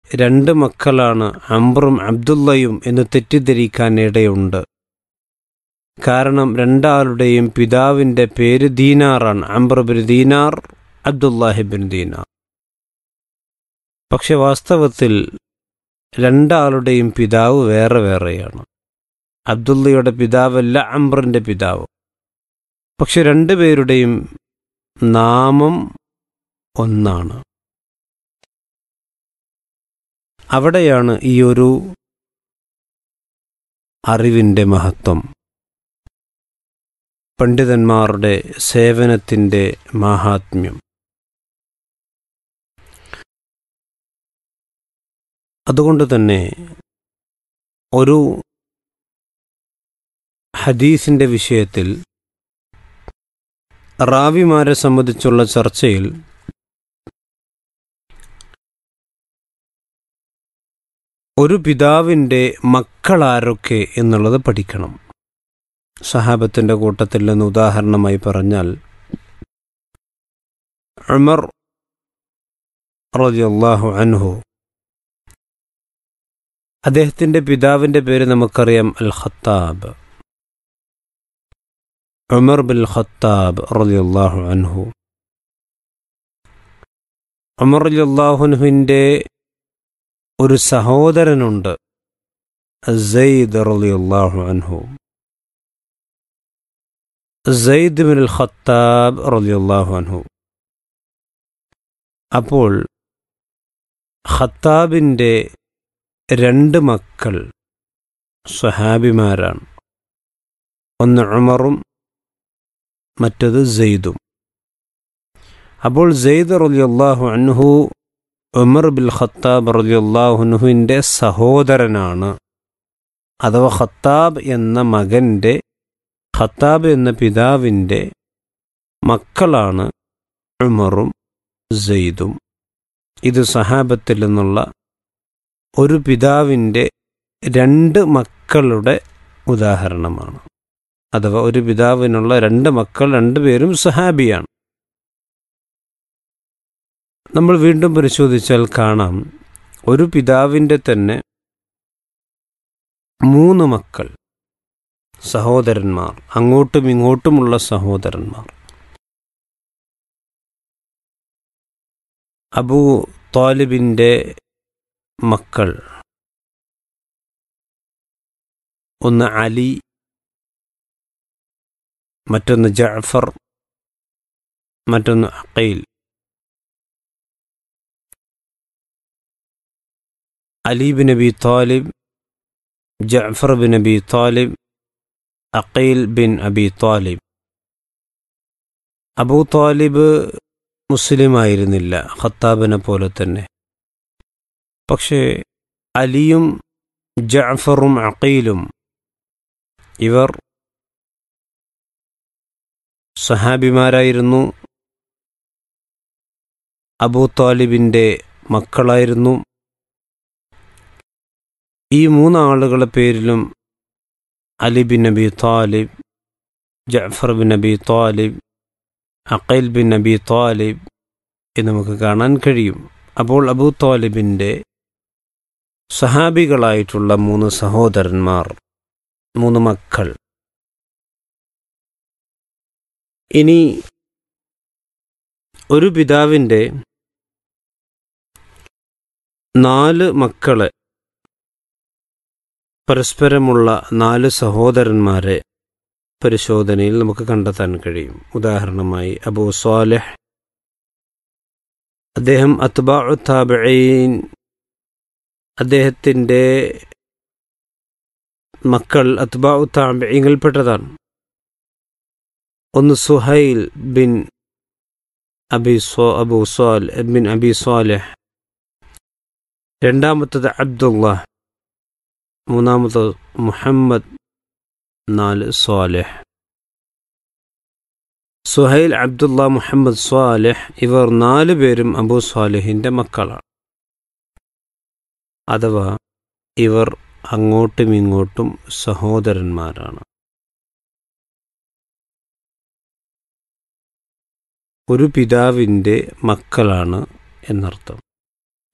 രണ്ട് മക്കളാണ് അംറും അബ്ദുള്ളയും എന്ന് തെറ്റിദ്ധരിക്കാൻ ഇടയുണ്ട് കാരണം രണ്ടാളുടെയും പിതാവിൻ്റെ പേര് ദീനാറാണ് അംബ്രബിൻ ദീനാർ അബ്ദുല്ലാഹിബിൻ ദീനാർ പക്ഷെ വാസ്തവത്തിൽ രണ്ടാളുടെയും പിതാവ് വേറെ വേറെയാണ് അബ്ദുള്ളയുടെ പിതാവല്ല അംബ്രന്റെ പിതാവ് പക്ഷെ രണ്ടുപേരുടെയും നാമം ഒന്നാണ് അവിടെയാണ് ഈ ഒരു അറിവിൻ്റെ മഹത്വം പണ്ഡിതന്മാരുടെ സേവനത്തിൻ്റെ മാഹാത്മ്യം അതുകൊണ്ട് തന്നെ ഒരു ഹദീസിൻ്റെ വിഷയത്തിൽ റാവിമാരെ സംബന്ധിച്ചുള്ള ചർച്ചയിൽ ഒരു പിതാവിൻ്റെ മക്കളാരൊക്കെ എന്നുള്ളത് പഠിക്കണം സഹാബത്തിൻ്റെ കൂട്ടത്തിൽ നിന്ന് ഉദാഹരണമായി പറഞ്ഞാൽ ഉമർ റളിയല്ലാഹു അൻഹു അദ്ദേഹത്തിൻ്റെ പിതാവിൻ്റെ പേര് നമുക്കറിയാം al Khattab Umar bin Khattab റളിയല്ലാഹു അൻഹു ഉമർ റളിയല്ലാഹുൻഹുവിൻ്റെ ഒരു സഹോദരനുണ്ട് സെയ്ദ് റളിയല്ലാഹു അൻഹു സെയ്ദ് ബിൻ ഖത്താബ് റളിയല്ലാഹു അൻഹു അപ്പോൾ ഖത്താബിൻ്റെ രണ്ട് മക്കൾ സ്വഹാബിമാരാണ് ഒന്ന് ഉമറും മറ്റത് സെയ്ദും അപ്പോൾ സെയ്ദ് റളിയല്ലാഹു അൻഹു ഉമർ ബിൽ ഖത്താബ് റളിയല്ലാഹുനുഹുവിൻ്റെ സഹോദരനാണ് അഥവാ ഖത്താബ് എന്ന മകൻ്റെ ഖത്താബ് എന്ന പിതാവിൻ്റെ മക്കളാണ് ഉമറും സെയ്ദും ഇത് സഹാബത്തിൽ നിന്നുള്ള ഒരു പിതാവിൻ്റെ രണ്ട് മക്കളുടെ ഉദാഹരണമാണ് അഥവാ ഒരു പിതാവിനുള്ള രണ്ട് മക്കൾ രണ്ടുപേരും സഹാബിയാണ് നമ്മൾ വീണ്ടും പരിശോധിച്ചാൽ കാണാം ഒരു പിതാവിൻ്റെ തന്നെ മൂന്ന് മക്കൾ സഹോദരന്മാർ അങ്ങോട്ടും ഇങ്ങോട്ടുമുള്ള സഹോദരന്മാർ അബൂ താലിബിൻ്റെ മക്കൾ ഒന്ന് അലി മറ്റൊന്ന് ജഅഫർ മറ്റൊന്ന് Aqeel Ali bin Abi Talib Jafar bin Abi Talib Aqeel bin Abi Talib Abu Talib മുസ്ലിമായിരുന്നില്ല ഖത്താബിനെ പോലെ തന്നെ പക്ഷേ അലിയും ജഅഫറും അഖീലും ഇവർ സഹാബിമാരായിരുന്നു അബൂ താലിബിൻ്റെ മക്കളായിരുന്നു ഈ മൂന്നാളുകളെ പേരിലും Ali bin Abi Talib Jafar bin Abi Talib Aqeel bin Abi Talib എന്ന് നമുക്ക് കാണാൻ കഴിയും അപ്പോൾ അബൂ താലിബിൻ്റെ സഹാബികളായിട്ടുള്ള മൂന്ന് സഹോദരന്മാർ മൂന്ന് മക്കൾ ഇനി ഒരു പിതാവിൻ്റെ നാല് മക്കളെ പരസ്പരമുള്ള നാല് സഹോദരന്മാരെ പരിശോധനയിൽ നമുക്ക് കണ്ടെത്താൻ കഴിയും ഉദാഹരണമായി അബൂ സ്വാലിഹ് അദ്ദേഹം അത്ബാഉ താബഈൻ അദ്ദേഹത്തിൻ്റെ മക്കൾ അത്ബാഉ താബഈങ്ങളിൽപ്പെട്ടതാണ് ഒന്ന് സുഹൈൽ ബിൻ അബി സ്വ അബു സ്വാൽ ബിൻ അബി സ്വാലിഹ് രണ്ടാമത്തത് അബ്ദുള്ള മൂന്നാമത്തത് മുഹമ്മദ് നാല് സ്വാലിഹ് സുഹൈൽ അബ്ദുള്ള മുഹമ്മദ് സ്വാലിഹ് ഇവർ നാല് പേരും അബൂ സ്വാലിഹിൻ്റെ മക്കളാണ് അഥവാ ഇവർ അങ്ങോട്ടും ഇങ്ങോട്ടും സഹോദരന്മാരാണ് ഒരു പിതാവിൻ്റെ മക്കളാണ് എന്നർത്ഥം